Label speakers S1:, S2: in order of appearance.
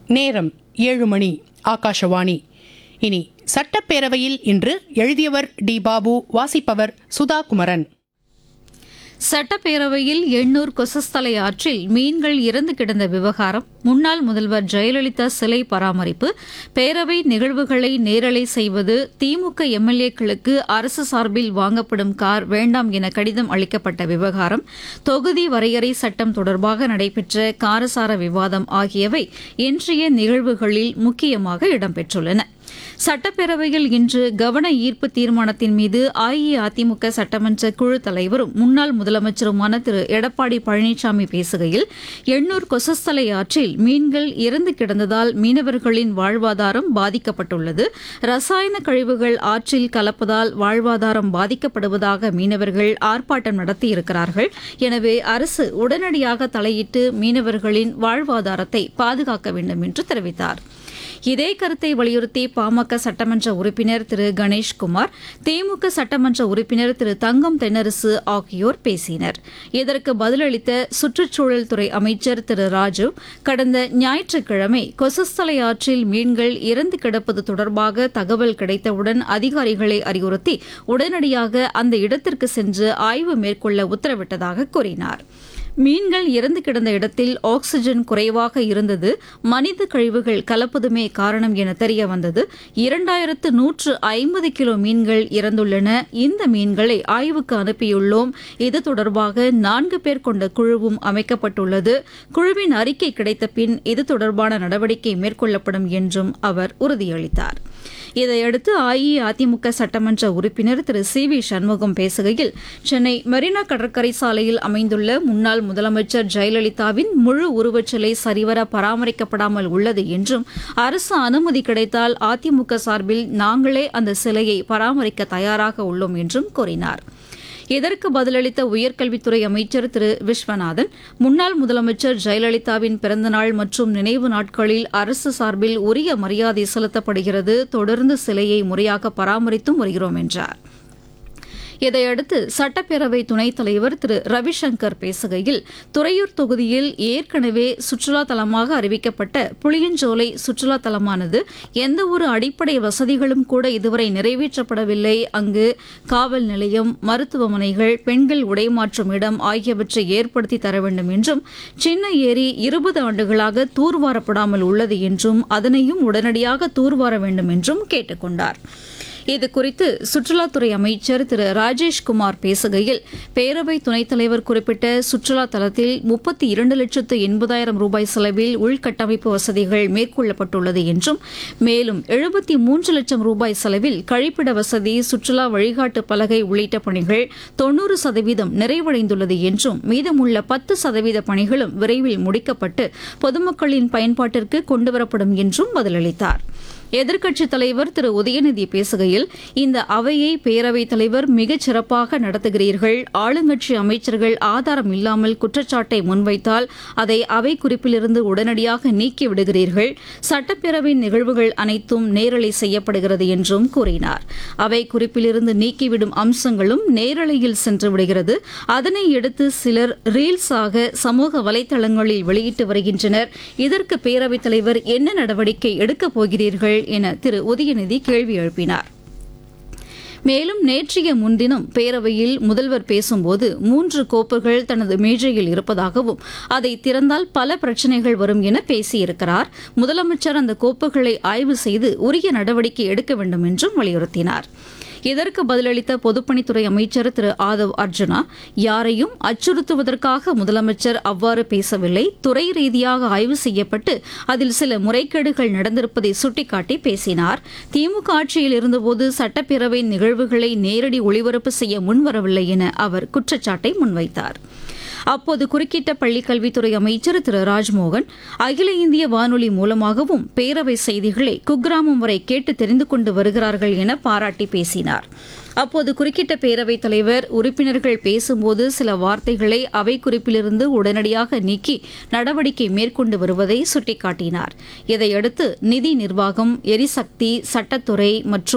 S1: நேரம் ஏழு மணி ஆகாஷவாணி இனி சட்டப்பேரவையில் இன்று எழுதியவர் டி பாபு வாசிப்பவர் சுதா குமரன்
S2: சட்டப்பேரவையில் எண்ணூர் கொசஸ்தலை ஆற்றில் மீன்கள் இறந்து கிடந்த விவகாரம் முன்னாள் முதல்வர் ஜெயலலிதா சிலை பராமரிப்பு பேரவை நிகழ்வுகளை நேரலை செய்வது திமுக எம்எல்ஏக்களுக்கு அரசு சார்பில் வாங்கப்படும் கார் வேண்டாம் என கடிதம் அளிக்கப்பட்ட விவகாரம் தொகுதி வரையறை சட்டம் தொடர்பாக நடைபெற்ற காரசார விவாதம் ஆகியவை இன்றைய நிகழ்வுகளில் முக்கியமாக இடம்பெற்றுள்ளன சட்டப்பேரவையில் இன்று கவன ஈர்ப்பு தீர்மானத்தின் மீது அஇஅதிமுக சட்டமன்ற குழு தலைவரும் முன்னாள் முதலமைச்சருமான திரு எடப்பாடி பழனிசாமி பேசுகையில் எண்ணூர் கொசஸ்தலை ஆற்றில் மீன்கள் இறந்து கிடந்ததால் மீனவர்களின் வாழ்வாதாரம் பாதிக்கப்பட்டுள்ளது ரசாயன கழிவுகள் ஆற்றில் கலப்பதால் வாழ்வாதாரம் பாதிக்கப்படுவதாக மீனவர்கள் ஆர்ப்பாட்டம் நடத்தியிருக்கிறார்கள் எனவே அரசு உடனடியாக தலையிட்டு மீனவர்களின் வாழ்வாதாரத்தை பாதுகாக்க வேண்டும் என்று தெரிவித்தார் இதே கருத்தை வலியுறுத்தி பாமக சட்டமன்ற உறுப்பினர் திரு கணேஷ்குமார் திமுக சட்டமன்ற உறுப்பினர் திரு தங்கம் தென்னரசு ஆகியோர் பேசினர் இதற்கு பதிலளித்த சுற்றுச்சூழல் துறை அமைச்சர் திரு ராஜு கடந்த ஞாயிற்றுக்கிழமை கொசஸ்தலை ஆற்றில் மீன்கள் இறந்து கிடப்பது தொடர்பாக தகவல் கிடைத்தவுடன் அதிகாரிகளை அறிவுறுத்தி உடனடியாக அந்த இடத்திற்கு சென்று ஆய்வு மேற்கொள்ள உத்தரவிட்டதாக கூறினார் மீன்கள் இறந்து கிடந்த இடத்தில் ஆக்ஸிஜன் குறைவாக இருந்தது மனித கழிவுகள் கலப்பதுமே காரணம் என தெரிய வந்தது இரண்டாயிரத்து நூற்று ஐம்பது கிலோ மீன்கள் இறந்துள்ளன இந்த மீன்களை ஆய்வுக்கு அனுப்பியுள்ளோம் இது தொடர்பாக நான்கு பேர் கொண்ட குழுவும் அமைக்கப்பட்டுள்ளது குழுவின் அறிக்கை கிடைத்த பின் இது தொடர்பான நடவடிக்கை மேற்கொள்ளப்படும் என்றும் அவர் உறுதியளித்தார் இதையடுத்து அஇஅதிமுக சட்டமன்ற உறுப்பினர் திரு சி வி சண்முகம் பேசுகையில் சென்னை மெரினா கடற்கரை சாலையில் அமைந்துள்ள முன்னாள் முதலமைச்சர் ஜெயலலிதாவின் முழு உருவச்சிலை சரிவர பராமரிக்கப்படாமல் உள்ளது என்றும் அரசு அனுமதி கிடைத்தால் அதிமுக சார்பில் நாங்களே அந்த சிலையை பராமரிக்க தயாராக உள்ளோம் என்றும் கூறினார் இதற்கு பதிலளித்த உயர்கல்வித்துறை அமைச்சர் திரு விஸ்வநாதன் முன்னாள் முதலமைச்சர் ஜெயலலிதாவின் பிறந்தநாள் மற்றும் நினைவு நாட்களில் அரசு சார்பில் உரிய மரியாதை செலுத்தப்படுகிறது தொடர்ந்து சிலையை முறையாக பராமரித்தும் வருகிறோம் என்றார் இதையடுத்து சட்டப்பேரவை துணைத் தலைவர் திரு ரவிசங்கர் பேசுகையில் துறையூர் தொகுதியில் ஏற்கனவே சுற்றுலா தலமாக அறிவிக்கப்பட்ட புளியஞ்சோலை சுற்றுலா தலமானது எந்தவொரு அடிப்படை வசதிகளும் கூட இதுவரை நிறைவேற்றப்படவில்லை அங்கு காவல் நிலையம் மருத்துவமனைகள் பெண்கள் உடைமாற்றும் இடம் ஆகியவற்றை ஏற்படுத்தி தர வேண்டும் என்றும் சின்ன ஏரி இருபது ஆண்டுகளாக தூர்வாரப்படாமல் உள்ளது என்றும் அதனையும் உடனடியாக தூர்வார வேண்டும் என்றும் கேட்டுக் கொண்டார் இதுகுறித்து சுற்றுலாத்துறை அமைச்சர் திரு ராஜேஷ்குமார் பேசுகையில் பேரவை துணைத் தலைவர் குறிப்பிட்ட சுற்றுலா தலத்தில் முப்பத்தி இரண்டு லட்சத்து எண்பதாயிரம் ரூபாய் செலவில் உள்கட்டமைப்பு வசதிகள் மேற்கொள்ளப்பட்டுள்ளது என்றும் மேலும் எழுபத்தி மூன்று லட்சம் ரூபாய் செலவில் கழிப்பிட வசதி சுற்றுலா வழிகாட்டு பலகை உள்ளிட்ட பணிகள் தொன்னூறு சதவீதம் நிறைவடைந்துள்ளது என்றும் மீதமுள்ள பத்து சதவீத பணிகளும் விரைவில் முடிக்கப்பட்டு பொதுமக்களின் பயன்பாட்டிற்கு கொண்டுவரப்படும் என்றும் பதிலளித்தார் எதிர்க்கட்சித் தலைவர் திரு உதயநிதி பேசுகையில் இந்த அவையை பேரவைத் தலைவர் மிகச் சிறப்பாக நடத்துகிறீர்கள் ஆளுங்கட்சி அமைச்சர்கள் ஆதாரம் இல்லாமல் குற்றச்சாட்டை முன்வைத்தால் அதை அவை குறிப்பிலிருந்து உடனடியாக நீக்கி விடுகிறீர்கள் சட்டப்பேரவை நிகழ்வுகள் அனைத்தும் நேரலை செய்யப்படுகிறது என்றும் கூறினார் அவை குறிப்பிலிருந்து நீக்கிவிடும் அம்சங்களும் நேரலையில் சென்று விடுகிறது அதனை எடுத்து சிலர் ரீல்ஸாக சமூக வலைதளங்களில் வெளியிட்டு வருகின்றனர் இதற்கு பேரவைத் தலைவர் என்ன நடவடிக்கை எடுக்கப் போகிறீர்கள் என திரு உதயநிதி கேள்வி எழுப்பினார் மேலும் நேற்றைய முன்தினம் பேரவையில் முதல்வர் பேசும்போது மூன்று கோப்புகள் தனது மேஜையில் இருப்பதாகவும் அதை திறந்தால் பல பிரச்சினைகள் வரும் என பேசியிருக்கிறார் முதலமைச்சர் அந்த கோப்புகளை ஆய்வு செய்து உரிய நடவடிக்கை எடுக்க வேண்டும் என்றும் வலியுறுத்தினார் இதற்கு பதிலளித்த பொதுப்பணித்துறை அமைச்சர் திரு ஆதவ் அர்ஜுனா யாரையும் அச்சுறுத்துவதற்காக முதலமைச்சர் அவ்வாறு பேசவில்லை துறை ரீதியாக ஆய்வு செய்யப்பட்டு அதில் சில முறைகேடுகள் நடந்திருப்பதை சுட்டிக்காட்டி பேசினார் திமுக ஆட்சியில் இருந்தபோது சட்டப்பேரவை நிகழ்வுகளை நேரடி ஒளிபரப்பு செய்ய முன்வரவில்லை என அவர் குற்றச்சாட்டை முன்வைத்தார் அப்போது குறுக்கிட்ட பள்ளிக்கல்வித்துறை அமைச்சர் திரு ராஜ்மோகன் அகில இந்திய வானொலி மூலமாகவும் பேரவை செய்திகளை குக்கிராமம் வரை கேட்டு தெரிந்து கொண்டு வருகிறார்கள் என பாராட்டி பேசினார் அப்போது குறுக்கிட்ட பேரவைத் தலைவர் உறுப்பினர்கள் பேசும்போது சில வார்த்தைகளை அவை குறிப்பிலிருந்து உடனடியாக நீக்கி நடவடிக்கை மேற்கொண்டு வருவதை சுட்டிக்காட்டினார் இதையடுத்து நிதி நிர்வாகம் எரிசக்தி சட்டத்துறை மற்றும்